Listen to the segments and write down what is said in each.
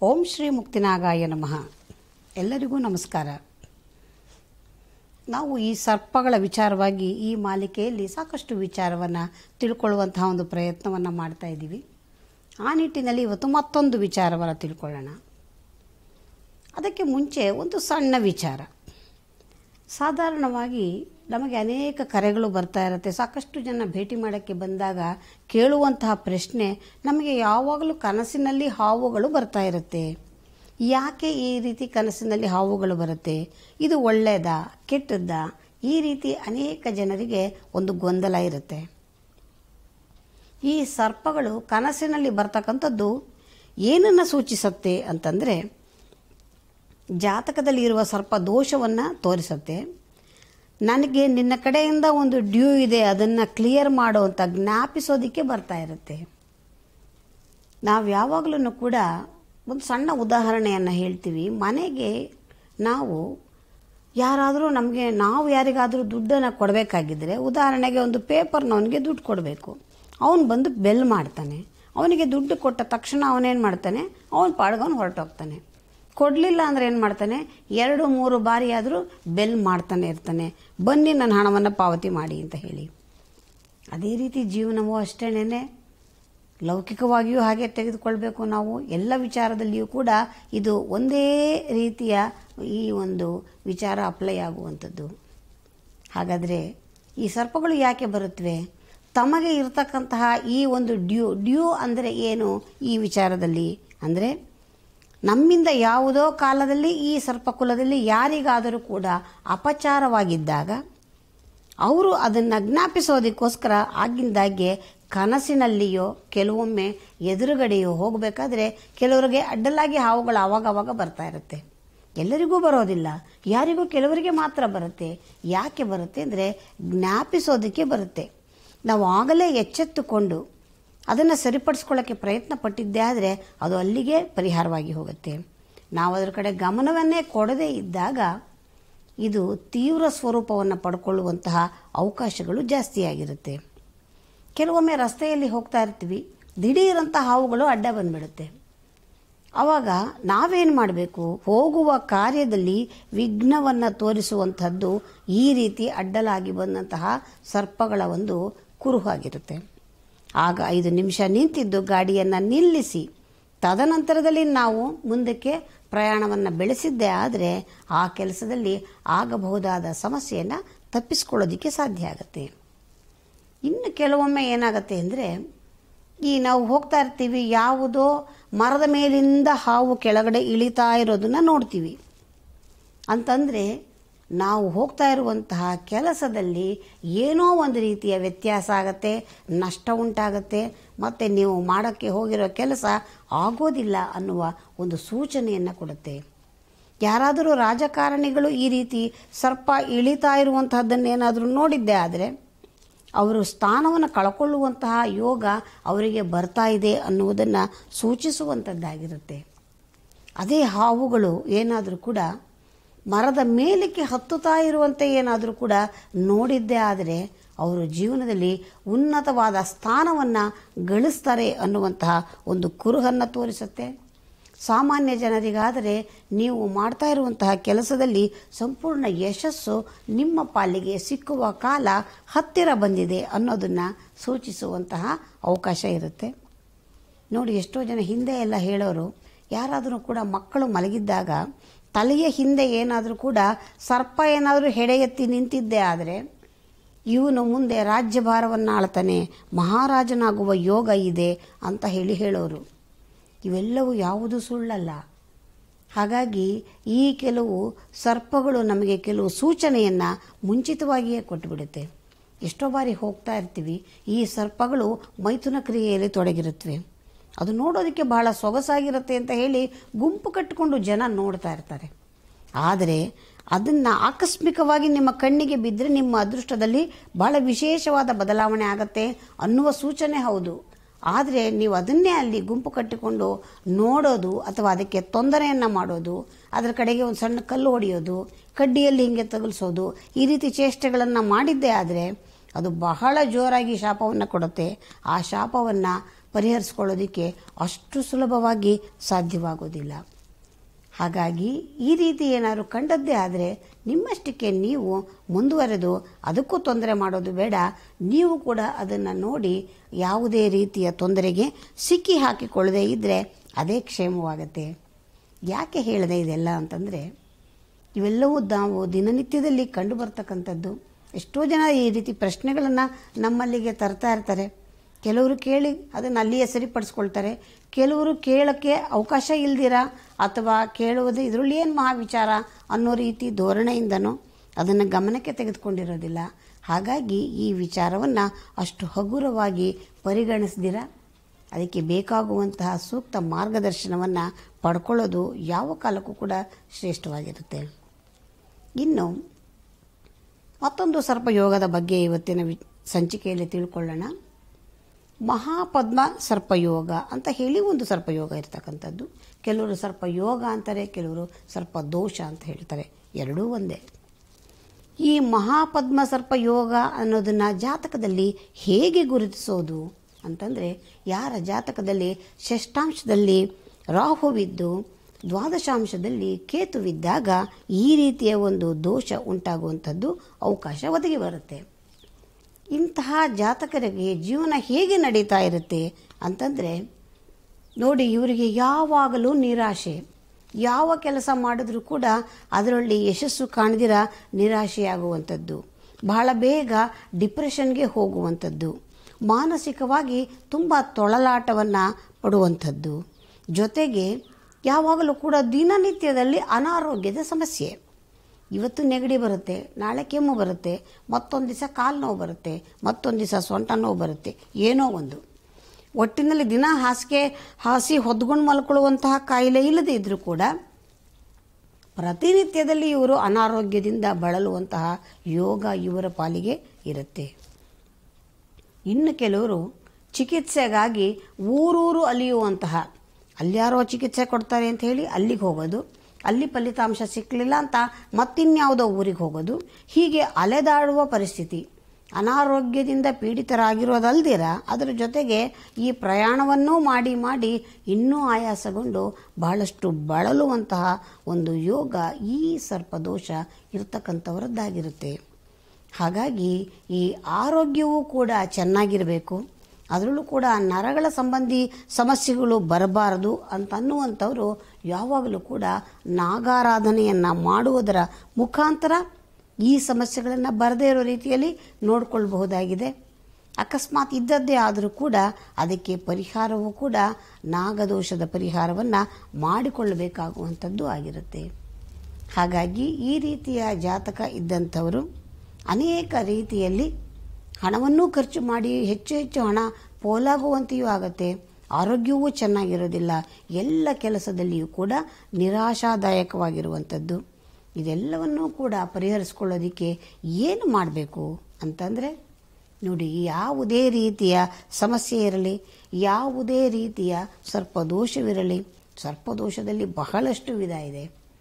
ಓಂ ಶ್ರೀ ಮುಕ್ತಿನಾಗಾಯ ನಮಃ ಎಲ್ಲರಿಗೂ ನಮಸ್ಕಾರ ನಾವು ಈ ಸರ್ಪಗಳ ವಿಚಾರವಾಗಿ ಈ ಮಾಲಿಕೆಯಲ್ಲಿ ಸಾಕಷ್ಟು ವಿಚಾರವನ್ನು ತಿಳ್ಕೊಳ್ಳುವಂತಹ ಒಂದು ಪ್ರಯತ್ನವನ್ನು ಮಾಡ್ತಾ ಇದ್ದೀವಿ ಆ ನಿಟ್ಟಿನಲ್ಲಿ ಇವತ್ತು ಮತ್ತೊಂದು ವಿಚಾರವನ್ನು ತಿಳ್ಕೊಳ್ಳೋಣ ಅದಕ್ಕೆ ಮುಂಚೆ ಒಂದು ಸಣ್ಣ ವಿಚಾರ ಸಾಧಾರಣವಾಗಿ ನಮಗೆ ಅನೇಕ ಕರೆಗಳು ಬರ್ತಾ ಇರುತ್ತೆ ಸಾಕಷ್ಟು ಜನ ಭೇಟಿ ಮಾಡೋಕ್ಕೆ ಬಂದಾಗ ಕೇಳುವಂತಹ ಪ್ರಶ್ನೆ ನಮಗೆ ಯಾವಾಗಲೂ ಕನಸಿನಲ್ಲಿ ಹಾವುಗಳು ಬರ್ತಾ ಇರುತ್ತೆ ಯಾಕೆ ಈ ರೀತಿ ಕನಸಿನಲ್ಲಿ ಹಾವುಗಳು ಬರುತ್ತೆ ಇದು ಒಳ್ಳೆಯದಾ ಕೆಟ್ಟದ್ದಾ ಈ ರೀತಿ ಅನೇಕ ಜನರಿಗೆ ಒಂದು ಗೊಂದಲ ಇರುತ್ತೆ ಈ ಸರ್ಪಗಳು ಕನಸಿನಲ್ಲಿ ಬರ್ತಕ್ಕಂಥದ್ದು ಏನನ್ನು ಸೂಚಿಸುತ್ತೆ ಅಂತಂದರೆ ಜಾತಕದಲ್ಲಿ ಇರುವ ಸರ್ಪ ದೋಷವನ್ನು ತೋರಿಸುತ್ತೆ ನನಗೆ ನಿನ್ನ ಕಡೆಯಿಂದ ಒಂದು ಡ್ಯೂ ಇದೆ ಅದನ್ನು ಕ್ಲಿಯರ್ ಮಾಡುವಂಥ ಜ್ಞಾಪಿಸೋದಕ್ಕೆ ಬರ್ತಾ ಇರುತ್ತೆ ನಾವು ಯಾವಾಗಲೂ ಕೂಡ ಒಂದು ಸಣ್ಣ ಉದಾಹರಣೆಯನ್ನು ಹೇಳ್ತೀವಿ ಮನೆಗೆ ನಾವು ಯಾರಾದರೂ ನಮಗೆ ನಾವು ಯಾರಿಗಾದರೂ ದುಡ್ಡನ್ನು ಕೊಡಬೇಕಾಗಿದ್ದರೆ ಉದಾಹರಣೆಗೆ ಒಂದು ಪೇಪರ್ನವನಿಗೆ ದುಡ್ಡು ಕೊಡಬೇಕು ಅವನು ಬಂದು ಬೆಲ್ ಮಾಡ್ತಾನೆ ಅವನಿಗೆ ದುಡ್ಡು ಕೊಟ್ಟ ತಕ್ಷಣ ಅವನೇನು ಮಾಡ್ತಾನೆ ಅವನ ಪಾಡ್ಗವನು ಹೊರಟೋಗ್ತಾನೆ ಕೊಡಲಿಲ್ಲ ಅಂದರೆ ಏನು ಮಾಡ್ತಾನೆ ಎರಡು ಮೂರು ಬಾರಿ ಆದರೂ ಬೆಲ್ ಮಾಡ್ತಾನೆ ಇರ್ತಾನೆ ಬನ್ನಿ ನನ್ನ ಹಣವನ್ನು ಪಾವತಿ ಮಾಡಿ ಅಂತ ಹೇಳಿ ಅದೇ ರೀತಿ ಜೀವನವೂ ಅಷ್ಟೇನೆ ಲೌಕಿಕವಾಗಿಯೂ ಹಾಗೆ ತೆಗೆದುಕೊಳ್ಬೇಕು ನಾವು ಎಲ್ಲ ವಿಚಾರದಲ್ಲಿಯೂ ಕೂಡ ಇದು ಒಂದೇ ರೀತಿಯ ಈ ಒಂದು ವಿಚಾರ ಅಪ್ಲೈ ಆಗುವಂಥದ್ದು ಹಾಗಾದರೆ ಈ ಸರ್ಪಗಳು ಯಾಕೆ ಬರುತ್ತವೆ ತಮಗೆ ಇರತಕ್ಕಂತಹ ಈ ಒಂದು ಡ್ಯೂ ಡ್ಯೂ ಅಂದರೆ ಏನು ಈ ವಿಚಾರದಲ್ಲಿ ಅಂದರೆ ನಮ್ಮಿಂದ ಯಾವುದೋ ಕಾಲದಲ್ಲಿ ಈ ಸರ್ಪಕುಲದಲ್ಲಿ ಯಾರಿಗಾದರೂ ಕೂಡ ಅಪಚಾರವಾಗಿದ್ದಾಗ ಅವರು ಅದನ್ನು ಜ್ಞಾಪಿಸೋದಕ್ಕೋಸ್ಕರ ಆಗಿಂದಾಗೆ ಕನಸಿನಲ್ಲಿಯೋ ಕೆಲವೊಮ್ಮೆ ಎದುರುಗಡೆಯೋ ಹೋಗಬೇಕಾದ್ರೆ ಕೆಲವರಿಗೆ ಅಡ್ಡಲಾಗಿ ಹಾವುಗಳು ಆವಾಗವಾಗ ಬರ್ತಾ ಇರುತ್ತೆ ಎಲ್ಲರಿಗೂ ಬರೋದಿಲ್ಲ ಯಾರಿಗೂ ಕೆಲವರಿಗೆ ಮಾತ್ರ ಬರುತ್ತೆ ಯಾಕೆ ಬರುತ್ತೆ ಅಂದರೆ ಜ್ಞಾಪಿಸೋದಕ್ಕೆ ಬರುತ್ತೆ ನಾವು ಆಗಲೇ ಎಚ್ಚೆತ್ತುಕೊಂಡು ಅದನ್ನು ಸರಿಪಡಿಸ್ಕೊಳ್ಳೋಕ್ಕೆ ಪ್ರಯತ್ನ ಪಟ್ಟಿದ್ದೇ ಆದರೆ ಅದು ಅಲ್ಲಿಗೆ ಪರಿಹಾರವಾಗಿ ಹೋಗುತ್ತೆ ನಾವು ಅದರ ಕಡೆ ಗಮನವನ್ನೇ ಕೊಡದೇ ಇದ್ದಾಗ ಇದು ತೀವ್ರ ಸ್ವರೂಪವನ್ನು ಪಡ್ಕೊಳ್ಳುವಂತಹ ಅವಕಾಶಗಳು ಜಾಸ್ತಿಯಾಗಿರುತ್ತೆ ಕೆಲವೊಮ್ಮೆ ರಸ್ತೆಯಲ್ಲಿ ಹೋಗ್ತಾ ಇರ್ತೀವಿ ದಿಢೀರಂತ ಹಾವುಗಳು ಅಡ್ಡ ಬಂದ್ಬಿಡುತ್ತೆ ಆವಾಗ ನಾವೇನು ಮಾಡಬೇಕು ಹೋಗುವ ಕಾರ್ಯದಲ್ಲಿ ವಿಘ್ನವನ್ನು ತೋರಿಸುವಂಥದ್ದು ಈ ರೀತಿ ಅಡ್ಡಲಾಗಿ ಬಂದಂತಹ ಸರ್ಪಗಳ ಒಂದು ಕುರುಹಾಗಿರುತ್ತೆ ಆಗ ಐದು ನಿಮಿಷ ನಿಂತಿದ್ದು ಗಾಡಿಯನ್ನು ನಿಲ್ಲಿಸಿ ತದನಂತರದಲ್ಲಿ ನಾವು ಮುಂದಕ್ಕೆ ಪ್ರಯಾಣವನ್ನು ಬೆಳೆಸಿದ್ದೇ ಆದರೆ ಆ ಕೆಲಸದಲ್ಲಿ ಆಗಬಹುದಾದ ಸಮಸ್ಯೆಯನ್ನು ತಪ್ಪಿಸ್ಕೊಳ್ಳೋದಕ್ಕೆ ಸಾಧ್ಯ ಆಗುತ್ತೆ ಇನ್ನು ಕೆಲವೊಮ್ಮೆ ಏನಾಗುತ್ತೆ ಅಂದರೆ ಈ ನಾವು ಹೋಗ್ತಾ ಇರ್ತೀವಿ ಯಾವುದೋ ಮರದ ಮೇಲಿಂದ ಹಾವು ಕೆಳಗಡೆ ಇಳಿತಾ ಇರೋದನ್ನ ನೋಡ್ತೀವಿ ಅಂತಂದರೆ ನಾವು ಹೋಗ್ತಾ ಇರುವಂತಹ ಕೆಲಸದಲ್ಲಿ ಏನೋ ಒಂದು ರೀತಿಯ ವ್ಯತ್ಯಾಸ ಆಗತ್ತೆ ನಷ್ಟ ಉಂಟಾಗತ್ತೆ ಮತ್ತು ನೀವು ಮಾಡೋಕ್ಕೆ ಹೋಗಿರೋ ಕೆಲಸ ಆಗೋದಿಲ್ಲ ಅನ್ನುವ ಒಂದು ಸೂಚನೆಯನ್ನು ಕೊಡುತ್ತೆ ಯಾರಾದರೂ ರಾಜಕಾರಣಿಗಳು ಈ ರೀತಿ ಸರ್ಪ ಇಳಿತಾ ಇರುವಂತಹದ್ದನ್ನೇನಾದರೂ ನೋಡಿದ್ದೇ ಆದರೆ ಅವರು ಸ್ಥಾನವನ್ನು ಕಳ್ಕೊಳ್ಳುವಂತಹ ಯೋಗ ಅವರಿಗೆ ಬರ್ತಾ ಇದೆ ಅನ್ನುವುದನ್ನು ಸೂಚಿಸುವಂಥದ್ದಾಗಿರುತ್ತೆ ಅದೇ ಹಾವುಗಳು ಏನಾದರೂ ಕೂಡ ಮರದ ಮೇಲಕ್ಕೆ ಹತ್ತುತ್ತಾ ಇರುವಂತೆ ಏನಾದರೂ ಕೂಡ ನೋಡಿದ್ದೇ ಆದರೆ ಅವರು ಜೀವನದಲ್ಲಿ ಉನ್ನತವಾದ ಸ್ಥಾನವನ್ನು ಗಳಿಸ್ತಾರೆ ಅನ್ನುವಂತಹ ಒಂದು ಕುರುಹನ್ನು ತೋರಿಸುತ್ತೆ ಸಾಮಾನ್ಯ ಜನರಿಗಾದರೆ ನೀವು ಮಾಡ್ತಾ ಇರುವಂತಹ ಕೆಲಸದಲ್ಲಿ ಸಂಪೂರ್ಣ ಯಶಸ್ಸು ನಿಮ್ಮ ಪಾಲಿಗೆ ಸಿಕ್ಕುವ ಕಾಲ ಹತ್ತಿರ ಬಂದಿದೆ ಅನ್ನೋದನ್ನು ಸೂಚಿಸುವಂತಹ ಅವಕಾಶ ಇರುತ್ತೆ ನೋಡಿ ಎಷ್ಟೋ ಜನ ಹಿಂದೆ ಎಲ್ಲ ಹೇಳೋರು ಯಾರಾದರೂ ಕೂಡ ಮಕ್ಕಳು ಮಲಗಿದ್ದಾಗ ತಲೆಯ ಹಿಂದೆ ಏನಾದರೂ ಕೂಡ ಸರ್ಪ ಏನಾದರೂ ಹೆಡೆ ಎತ್ತಿ ನಿಂತಿದ್ದೇ ಆದರೆ ಇವನು ಮುಂದೆ ರಾಜ್ಯಭಾರವನ್ನು ಆಳ್ತಾನೆ ಮಹಾರಾಜನಾಗುವ ಯೋಗ ಇದೆ ಅಂತ ಹೇಳಿ ಹೇಳೋರು ಇವೆಲ್ಲವೂ ಯಾವುದು ಸುಳ್ಳಲ್ಲ ಹಾಗಾಗಿ ಈ ಕೆಲವು ಸರ್ಪಗಳು ನಮಗೆ ಕೆಲವು ಸೂಚನೆಯನ್ನು ಮುಂಚಿತವಾಗಿಯೇ ಕೊಟ್ಟುಬಿಡುತ್ತೆ ಎಷ್ಟೋ ಬಾರಿ ಹೋಗ್ತಾ ಇರ್ತೀವಿ ಈ ಸರ್ಪಗಳು ಮೈಥುನ ಕ್ರಿಯೆಯಲ್ಲಿ ತೊಡಗಿರುತ್ತವೆ ಅದು ನೋಡೋದಕ್ಕೆ ಬಹಳ ಸೊಗಸಾಗಿರುತ್ತೆ ಅಂತ ಹೇಳಿ ಗುಂಪು ಕಟ್ಟಿಕೊಂಡು ಜನ ನೋಡ್ತಾ ಇರ್ತಾರೆ ಆದರೆ ಅದನ್ನು ಆಕಸ್ಮಿಕವಾಗಿ ನಿಮ್ಮ ಕಣ್ಣಿಗೆ ಬಿದ್ದರೆ ನಿಮ್ಮ ಅದೃಷ್ಟದಲ್ಲಿ ಬಹಳ ವಿಶೇಷವಾದ ಬದಲಾವಣೆ ಆಗತ್ತೆ ಅನ್ನುವ ಸೂಚನೆ ಹೌದು ಆದರೆ ನೀವು ಅದನ್ನೇ ಅಲ್ಲಿ ಗುಂಪು ಕಟ್ಟಿಕೊಂಡು ನೋಡೋದು ಅಥವಾ ಅದಕ್ಕೆ ತೊಂದರೆಯನ್ನು ಮಾಡೋದು ಅದರ ಕಡೆಗೆ ಒಂದು ಸಣ್ಣ ಕಲ್ಲು ಹೊಡೆಯೋದು ಕಡ್ಡಿಯಲ್ಲಿ ಹಿಂಗೆ ತಗುಲಿಸೋದು ಈ ರೀತಿ ಚೇಷ್ಟೆಗಳನ್ನು ಮಾಡಿದ್ದೇ ಆದರೆ ಅದು ಬಹಳ ಜೋರಾಗಿ ಶಾಪವನ್ನು ಕೊಡುತ್ತೆ ಆ ಶಾಪವನ್ನು ಪರಿಹರಿಸ್ಕೊಳ್ಳೋದಕ್ಕೆ ಅಷ್ಟು ಸುಲಭವಾಗಿ ಸಾಧ್ಯವಾಗೋದಿಲ್ಲ ಹಾಗಾಗಿ ಈ ರೀತಿ ಏನಾದ್ರು ಕಂಡದ್ದೇ ಆದರೆ ನಿಮ್ಮಷ್ಟಕ್ಕೆ ನೀವು ಮುಂದುವರೆದು ಅದಕ್ಕೂ ತೊಂದರೆ ಮಾಡೋದು ಬೇಡ ನೀವು ಕೂಡ ಅದನ್ನು ನೋಡಿ ಯಾವುದೇ ರೀತಿಯ ತೊಂದರೆಗೆ ಸಿಕ್ಕಿ ಹಾಕಿಕೊಳ್ಳದೆ ಇದ್ದರೆ ಅದೇ ಕ್ಷೇಮವಾಗತ್ತೆ ಯಾಕೆ ಹೇಳಿದೆ ಇದೆಲ್ಲ ಅಂತಂದರೆ ಇವೆಲ್ಲವೂ ನಾವು ದಿನನಿತ್ಯದಲ್ಲಿ ಕಂಡು ಬರ್ತಕ್ಕಂಥದ್ದು ಎಷ್ಟೋ ಜನ ಈ ರೀತಿ ಪ್ರಶ್ನೆಗಳನ್ನು ನಮ್ಮಲ್ಲಿಗೆ ತರ್ತಾ ಇರ್ತಾರೆ ಕೆಲವರು ಕೇಳಿ ಅದನ್ನು ಅಲ್ಲಿಯೇ ಸರಿಪಡಿಸ್ಕೊಳ್ತಾರೆ ಕೆಲವರು ಕೇಳೋಕ್ಕೆ ಅವಕಾಶ ಇಲ್ದಿರ ಅಥವಾ ಕೇಳುವುದು ಇದರಲ್ಲಿ ಏನು ಮಹಾವಿಚಾರ ಅನ್ನೋ ರೀತಿ ಧೋರಣೆಯಿಂದನೋ ಅದನ್ನು ಗಮನಕ್ಕೆ ತೆಗೆದುಕೊಂಡಿರೋದಿಲ್ಲ ಹಾಗಾಗಿ ಈ ವಿಚಾರವನ್ನು ಅಷ್ಟು ಹಗುರವಾಗಿ ಪರಿಗಣಿಸ್ದಿರ ಅದಕ್ಕೆ ಬೇಕಾಗುವಂತಹ ಸೂಕ್ತ ಮಾರ್ಗದರ್ಶನವನ್ನು ಪಡ್ಕೊಳ್ಳೋದು ಯಾವ ಕಾಲಕ್ಕೂ ಕೂಡ ಶ್ರೇಷ್ಠವಾಗಿರುತ್ತೆ ಇನ್ನು ಮತ್ತೊಂದು ಸರ್ಪಯೋಗದ ಬಗ್ಗೆ ಇವತ್ತಿನ ವಿ ಸಂಚಿಕೆಯಲ್ಲಿ ತಿಳ್ಕೊಳ್ಳೋಣ ಮಹಾಪದ್ಮ ಸರ್ಪಯೋಗ ಅಂತ ಹೇಳಿ ಒಂದು ಸರ್ಪಯೋಗ ಇರ್ತಕ್ಕಂಥದ್ದು ಕೆಲವರು ಸರ್ಪಯೋಗ ಅಂತಾರೆ ಕೆಲವರು ಸರ್ಪದೋಷ ಅಂತ ಹೇಳ್ತಾರೆ ಎರಡೂ ಒಂದೇ ಈ ಮಹಾಪದ್ಮ ಸರ್ಪಯೋಗ ಅನ್ನೋದನ್ನ ಜಾತಕದಲ್ಲಿ ಹೇಗೆ ಗುರುತಿಸೋದು ಅಂತಂದರೆ ಯಾರ ಜಾತಕದಲ್ಲಿ ಷಷ್ಟಾಂಶದಲ್ಲಿ ರಾಹುವಿದ್ದು ದ್ವಾದಶಾಂಶದಲ್ಲಿ ಕೇತುವಿದ್ದಾಗ ಈ ರೀತಿಯ ಒಂದು ದೋಷ ಉಂಟಾಗುವಂಥದ್ದು ಅವಕಾಶ ಒದಗಿ ಬರುತ್ತೆ ಇಂತಹ ಜಾತಕರಿಗೆ ಜೀವನ ಹೇಗೆ ನಡೀತಾ ಇರುತ್ತೆ ಅಂತಂದರೆ ನೋಡಿ ಇವರಿಗೆ ಯಾವಾಗಲೂ ನಿರಾಶೆ ಯಾವ ಕೆಲಸ ಮಾಡಿದ್ರೂ ಕೂಡ ಅದರಲ್ಲಿ ಯಶಸ್ಸು ಕಾಣದಿರ ನಿರಾಶೆಯಾಗುವಂಥದ್ದು ಬಹಳ ಬೇಗ ಡಿಪ್ರೆಷನ್ಗೆ ಹೋಗುವಂಥದ್ದು ಮಾನಸಿಕವಾಗಿ ತುಂಬ ತೊಳಲಾಟವನ್ನು ಪಡುವಂಥದ್ದು ಜೊತೆಗೆ ಯಾವಾಗಲೂ ಕೂಡ ದಿನನಿತ್ಯದಲ್ಲಿ ಅನಾರೋಗ್ಯದ ಸಮಸ್ಯೆ ಇವತ್ತು ನೆಗಡಿ ಬರುತ್ತೆ ನಾಳೆ ಕೆಮ್ಮು ಬರುತ್ತೆ ಮತ್ತೊಂದು ದಿವಸ ಕಾಲು ನೋವು ಬರುತ್ತೆ ಮತ್ತೊಂದು ದಿವಸ ಸೊಂಟ ನೋವು ಬರುತ್ತೆ ಏನೋ ಒಂದು ಒಟ್ಟಿನಲ್ಲಿ ದಿನ ಹಾಸಿಗೆ ಹಾಸಿ ಹೊದ್ಕೊಂಡು ಮಲ್ಕೊಳ್ಳುವಂತಹ ಕಾಯಿಲೆ ಇಲ್ಲದೇ ಇದ್ರೂ ಕೂಡ ಪ್ರತಿನಿತ್ಯದಲ್ಲಿ ಇವರು ಅನಾರೋಗ್ಯದಿಂದ ಬಳಲುವಂತಹ ಯೋಗ ಇವರ ಪಾಲಿಗೆ ಇರುತ್ತೆ ಇನ್ನು ಕೆಲವರು ಚಿಕಿತ್ಸೆಗಾಗಿ ಊರೂರು ಅಲಿಯುವಂತಹ ಅಲ್ಯಾರೋ ಚಿಕಿತ್ಸೆ ಕೊಡ್ತಾರೆ ಅಂತ ಹೇಳಿ ಅಲ್ಲಿಗೆ ಹೋಗೋದು ಅಲ್ಲಿ ಫಲಿತಾಂಶ ಸಿಕ್ಕಲಿಲ್ಲ ಅಂತ ಮತ್ತಿನ್ಯಾವುದೋ ಊರಿಗೆ ಹೋಗೋದು ಹೀಗೆ ಅಲೆದಾಡುವ ಪರಿಸ್ಥಿತಿ ಅನಾರೋಗ್ಯದಿಂದ ಪೀಡಿತರಾಗಿರೋದಲ್ದಿರ ಅದರ ಜೊತೆಗೆ ಈ ಪ್ರಯಾಣವನ್ನೂ ಮಾಡಿ ಮಾಡಿ ಇನ್ನೂ ಆಯಾಸಗೊಂಡು ಬಹಳಷ್ಟು ಬಳಲುವಂತಹ ಒಂದು ಯೋಗ ಈ ಸರ್ಪದೋಷ ಇರತಕ್ಕಂಥವರದ್ದಾಗಿರುತ್ತೆ ಹಾಗಾಗಿ ಈ ಆರೋಗ್ಯವೂ ಕೂಡ ಚೆನ್ನಾಗಿರಬೇಕು ಅದರಲ್ಲೂ ಕೂಡ ನರಗಳ ಸಂಬಂಧಿ ಸಮಸ್ಯೆಗಳು ಬರಬಾರದು ಅಂತ ಅನ್ನುವಂಥವರು ಯಾವಾಗಲೂ ಕೂಡ ನಾಗಾರಾಧನೆಯನ್ನು ಮಾಡುವುದರ ಮುಖಾಂತರ ಈ ಸಮಸ್ಯೆಗಳನ್ನು ಬರದೇ ಇರೋ ರೀತಿಯಲ್ಲಿ ನೋಡಿಕೊಳ್ಬಹುದಾಗಿದೆ ಅಕಸ್ಮಾತ್ ಇದ್ದದ್ದೇ ಆದರೂ ಕೂಡ ಅದಕ್ಕೆ ಪರಿಹಾರವೂ ಕೂಡ ನಾಗದೋಷದ ಪರಿಹಾರವನ್ನು ಮಾಡಿಕೊಳ್ಳಬೇಕಾಗುವಂಥದ್ದು ಆಗಿರುತ್ತೆ ಹಾಗಾಗಿ ಈ ರೀತಿಯ ಜಾತಕ ಇದ್ದಂಥವರು ಅನೇಕ ರೀತಿಯಲ್ಲಿ ಹಣವನ್ನೂ ಖರ್ಚು ಮಾಡಿ ಹೆಚ್ಚು ಹೆಚ್ಚು ಹಣ ಪೋಲಾಗುವಂತೆಯೂ ಆಗತ್ತೆ ಆರೋಗ್ಯವೂ ಚೆನ್ನಾಗಿರೋದಿಲ್ಲ ಎಲ್ಲ ಕೆಲಸದಲ್ಲಿಯೂ ಕೂಡ ನಿರಾಶಾದಾಯಕವಾಗಿರುವಂಥದ್ದು ಇದೆಲ್ಲವನ್ನೂ ಕೂಡ ಪರಿಹರಿಸ್ಕೊಳ್ಳೋದಕ್ಕೆ ಏನು ಮಾಡಬೇಕು ಅಂತಂದರೆ ನೋಡಿ ಯಾವುದೇ ರೀತಿಯ ಸಮಸ್ಯೆ ಇರಲಿ ಯಾವುದೇ ರೀತಿಯ ಸರ್ಪದೋಷವಿರಲಿ ಸರ್ಪದೋಷದಲ್ಲಿ ಬಹಳಷ್ಟು ವಿಧ ಇದೆ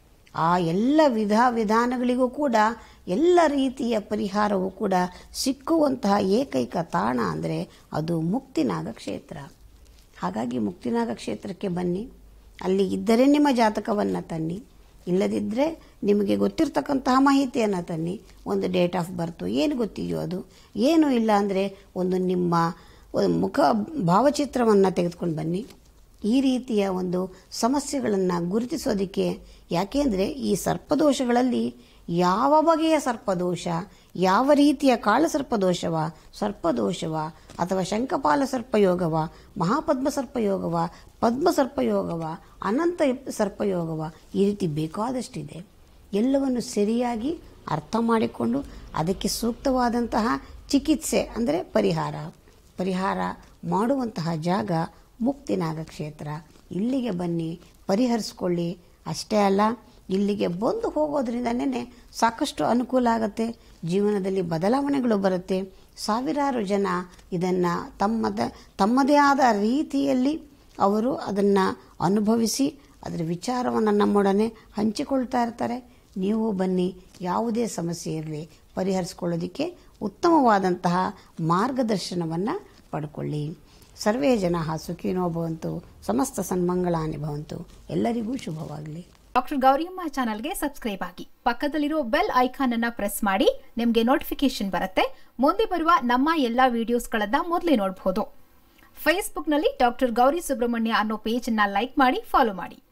ಆ ಎಲ್ಲ ವಿಧ ವಿಧಾನಗಳಿಗೂ ಕೂಡ ಎಲ್ಲ ರೀತಿಯ ಪರಿಹಾರವೂ ಕೂಡ ಸಿಕ್ಕುವಂತಹ ಏಕೈಕ ತಾಣ ಅಂದರೆ ಅದು ಮುಕ್ತಿನಾಗ ಕ್ಷೇತ್ರ ಹಾಗಾಗಿ ಮುಕ್ತಿನಾಗ ಕ್ಷೇತ್ರಕ್ಕೆ ಬನ್ನಿ ಅಲ್ಲಿ ಇದ್ದರೆ ನಿಮ್ಮ ಜಾತಕವನ್ನು ತನ್ನಿ ಇಲ್ಲದಿದ್ದರೆ ನಿಮಗೆ ಗೊತ್ತಿರ್ತಕ್ಕಂತಹ ಮಾಹಿತಿಯನ್ನು ತನ್ನಿ ಒಂದು ಡೇಟ್ ಆಫ್ ಬರ್ತು ಏನು ಗೊತ್ತಿದೆಯೋ ಅದು ಏನು ಇಲ್ಲ ಅಂದರೆ ಒಂದು ನಿಮ್ಮ ಒಂದು ಮುಖ ಭಾವಚಿತ್ರವನ್ನು ತೆಗೆದುಕೊಂಡು ಬನ್ನಿ ಈ ರೀತಿಯ ಒಂದು ಸಮಸ್ಯೆಗಳನ್ನು ಗುರುತಿಸೋದಕ್ಕೆ ಯಾಕೆಂದರೆ ಈ ಸರ್ಪದೋಷಗಳಲ್ಲಿ ಯಾವ ಬಗೆಯ ಸರ್ಪದೋಷ ಯಾವ ರೀತಿಯ ಕಾಳು ಸರ್ಪದೋಷವ ಸರ್ಪದೋಷವ ಅಥವಾ ಶಂಕಪಾಲ ಸರ್ಪಯೋಗವ ಮಹಾಪದ್ಮ ಸರ್ಪಯೋಗವ ಪದ್ಮ ಸರ್ಪಯೋಗವ ಅನಂತ ಸರ್ಪಯೋಗವ ಈ ರೀತಿ ಬೇಕಾದಷ್ಟಿದೆ ಎಲ್ಲವನ್ನು ಸರಿಯಾಗಿ ಅರ್ಥ ಮಾಡಿಕೊಂಡು ಅದಕ್ಕೆ ಸೂಕ್ತವಾದಂತಹ ಚಿಕಿತ್ಸೆ ಅಂದರೆ ಪರಿಹಾರ ಪರಿಹಾರ ಮಾಡುವಂತಹ ಜಾಗ ಮುಕ್ತಿನಾಗ ಕ್ಷೇತ್ರ ಇಲ್ಲಿಗೆ ಬನ್ನಿ ಪರಿಹರಿಸ್ಕೊಳ್ಳಿ ಅಷ್ಟೇ ಅಲ್ಲ ಇಲ್ಲಿಗೆ ಬಂದು ಹೋಗೋದ್ರಿಂದನೇ ಸಾಕಷ್ಟು ಅನುಕೂಲ ಆಗುತ್ತೆ ಜೀವನದಲ್ಲಿ ಬದಲಾವಣೆಗಳು ಬರುತ್ತೆ ಸಾವಿರಾರು ಜನ ಇದನ್ನು ತಮ್ಮದ ತಮ್ಮದೇ ಆದ ರೀತಿಯಲ್ಲಿ ಅವರು ಅದನ್ನು ಅನುಭವಿಸಿ ಅದರ ವಿಚಾರವನ್ನು ನಮ್ಮೊಡನೆ ಹಂಚಿಕೊಳ್ತಾ ಇರ್ತಾರೆ ನೀವು ಬನ್ನಿ ಯಾವುದೇ ಸಮಸ್ಯೆ ಇರಲಿ ಪರಿಹರಿಸ್ಕೊಳ್ಳೋದಕ್ಕೆ ಉತ್ತಮವಾದಂತಹ ಮಾರ್ಗದರ್ಶನವನ್ನು ಪಡ್ಕೊಳ್ಳಿ ಸರ್ವೇ ಜನ ಸುಖಿನೋ ಭವಂತು ಸಮಸ್ತ ಸನ್ಮಂಗಳಾನಿ ಭವಂತು ಎಲ್ಲರಿಗೂ ಶುಭವಾಗಲಿ ಡಾಕ್ಟರ್ ಗೌರಿಯಮ್ಮ ಚಾನಲ್ಗೆ ಸಬ್ಸ್ಕ್ರೈಬ್ ಆಗಿ ಪಕ್ಕದಲ್ಲಿರೋ ಬೆಲ್ ಐಕಾನ್ ಅನ್ನ ಪ್ರೆಸ್ ಮಾಡಿ ನಿಮಗೆ ನೋಟಿಫಿಕೇಶನ್ ಬರುತ್ತೆ ಮುಂದೆ ಬರುವ ನಮ್ಮ ಎಲ್ಲಾ ವಿಡಿಯೋಸ್ಗಳನ್ನ ಮೊದಲೇ ನೋಡಬಹುದು ಫೇಸ್ಬುಕ್ನಲ್ಲಿ ಡಾಕ್ಟರ್ ಗೌರಿ ಸುಬ್ರಹ್ಮಣ್ಯ ಅನ್ನೋ ಪೇಜ್ ಅನ್ನ ಲೈಕ್ ಮಾಡಿ ಫಾಲೋ ಮಾಡಿ